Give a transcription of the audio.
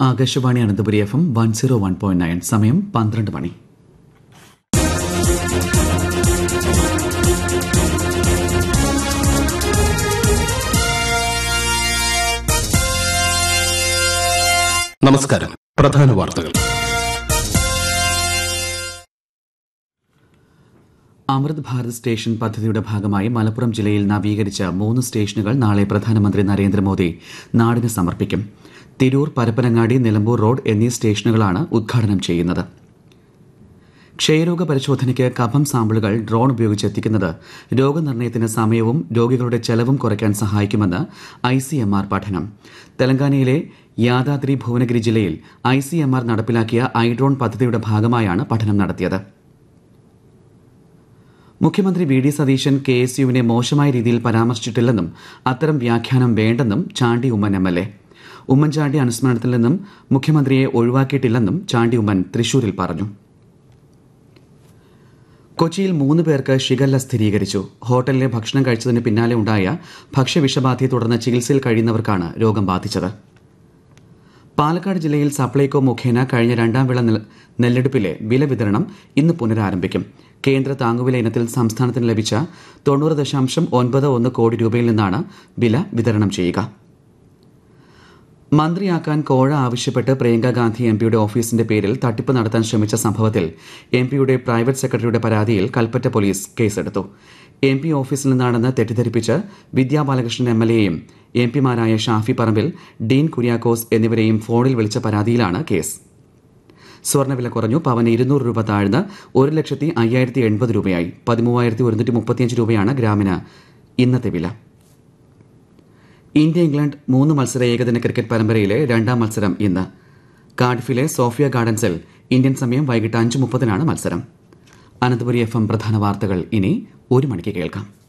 Akashvani Ananthapuri F M one zero one point nine സമയം പന്ത്രണ്ട് മണി നമസ്കാരം പ്രധാന വാർത്തകൾ അമൃത് ഭാരത് സ്റ്റേഷൻ പദ്ധതിയുടെ ഭാഗമായി മലപ്പുറം ജില്ലയിൽ നവീകരിച്ച മൂന്ന് സ്റ്റേഷനുകൾ നാളെ പ്രധാനമന്ത്രി നരേന്ദ്രമോദി നാടിന് സമർപ്പിക്കും തിരൂർ പരപ്പനങ്ങാടി നിലമ്പൂർ റോഡ് എന്നീ സ്റ്റേഷനുകളാണ് ഉദ്ഘാടനം ചെയ്യുന്നത് ക്ഷയരോഗ പരിശോധനയ്ക്ക് കഫം സാമ്പിളുകൾ ഡ്രോൺ ഉപയോഗിച്ച് എത്തിക്കുന്നത് രോഗനിർണയത്തിന് സമയവും രോഗികളുടെ ചെലവും കുറയ്ക്കാൻ സഹായിക്കുമെന്ന് ഐ സി എം ആർ പഠനം തെലങ്കാനയിലെ യാദാദ്രി ഭുവനഗിരി ജില്ലയിൽ ഐ സി എം ആർ നടപ്പിലാക്കിയ ഐഡ്രോൺ പദ്ധതിയുടെ ഭാഗമായാണ് പഠനം നടത്തിയത് മുഖ്യമന്ത്രി V D Satheesan K S യുവിനെ മോശമായ രീതിയിൽ പരാമർശിച്ചിട്ടില്ലെന്നും അത്തരം വ്യാഖ്യാനം വേണ്ടെന്നും Chandy Oommen M L A Oommen Chandy അനുസ്മരണത്തിൽ നിന്നും മുഖ്യമന്ത്രിയെ ഒഴിവാക്കിയിട്ടില്ലെന്നും ചാണ്ടി ഉമ്മൻ തൃശൂരിൽ പറഞ്ഞു കൊച്ചിയിൽ മൂന്ന് പേർക്ക് ഷിഗല്ല സ്ഥിരീകരിച്ചു ഹോട്ടലിലെ ഭക്ഷണം കഴിച്ചതിന് പിന്നാലെ ഉണ്ടായ ഭക്ഷ്യവിഷബാധയെ തുടർന്ന് ചികിത്സയിൽ കഴിയുന്നവർക്കാണ് രോഗം ബാധിച്ചത് പാലക്കാട് ജില്ലയിൽ സപ്ലൈകോ മുഖേന കഴിഞ്ഞ രണ്ടാം വിള നെൽ- നെല്ലെടുപ്പിലെ വില വിതരണം ഇന്ന് പുനരാരംഭിക്കും കേന്ദ്ര താങ്ങുവില ഇനത്തിൽ സംസ്ഥാനത്തിന് ലഭിച്ച തൊണ്ണൂറ് ദശാംശം ഒൻപത് ഒന്ന് കോടി രൂപയിൽ നിന്നാണ് വില വിതരണം ചെയ്യുക മന്ത്രിയാക്കാൻ കോഴ ആവശ്യപ്പെട്ട് പ്രിയങ്ക ഗാന്ധി എം പിയുടെ ഓഫീസിന്റെ പേരിൽ തട്ടിപ്പ് നടത്താൻ ശ്രമിച്ച സംഭവത്തിൽ എം പിയുടെ പ്രൈവറ്റ് സെക്രട്ടറിയുടെ പരാതിയിൽ കൽപ്പറ്റ പോലീസ് കേസെടുത്തു എം പി ഓഫീസിൽ നിന്നാണെന്ന് തെറ്റിദ്ധരിപ്പിച്ച് വിദ്യാ ബാലകൃഷ്ണൻ എം എൽ എയും എം പിമാരായ ഷാഫി പറമ്പിൽ ഡീൻ കുര്യാക്കോസ് എന്നിവരെയും ഫോണിൽ വിളിച്ച പരാതിയിലാണ് കേസ് സ്വർണ്ണവില കുറഞ്ഞു പവന് ഇരുന്നൂറ് രൂപ താഴ്ന്ന് ഒരു ലക്ഷത്തി അയ്യായിരത്തി എൺപത് രൂപയായി പതിമൂവായിരത്തി ഒരുന്നൂറ്റി മുപ്പത്തിയഞ്ച് രൂപയാണ് ഗ്രാമിന് ഇന്നത്തെ വില ഇന്ത്യ ഇംഗ്ലണ്ട് മൂന്ന് മത്സര ഏകദിന ക്രിക്കറ്റ് പരമ്പരയിലെ രണ്ടാം മത്സരം ഇന്ന് കാർഡിഫിലെ സോഫിയ ഗാർഡൻസിൽ ഇന്ത്യൻ സമയം വൈകിട്ട് അഞ്ച് മുപ്പതിനാണ് മത്സരം അനന്തപുരി എഫ് എം പ്രധാന വാർത്തകൾ ഇനി ഒരു മണിക്ക് കേൾക്കാം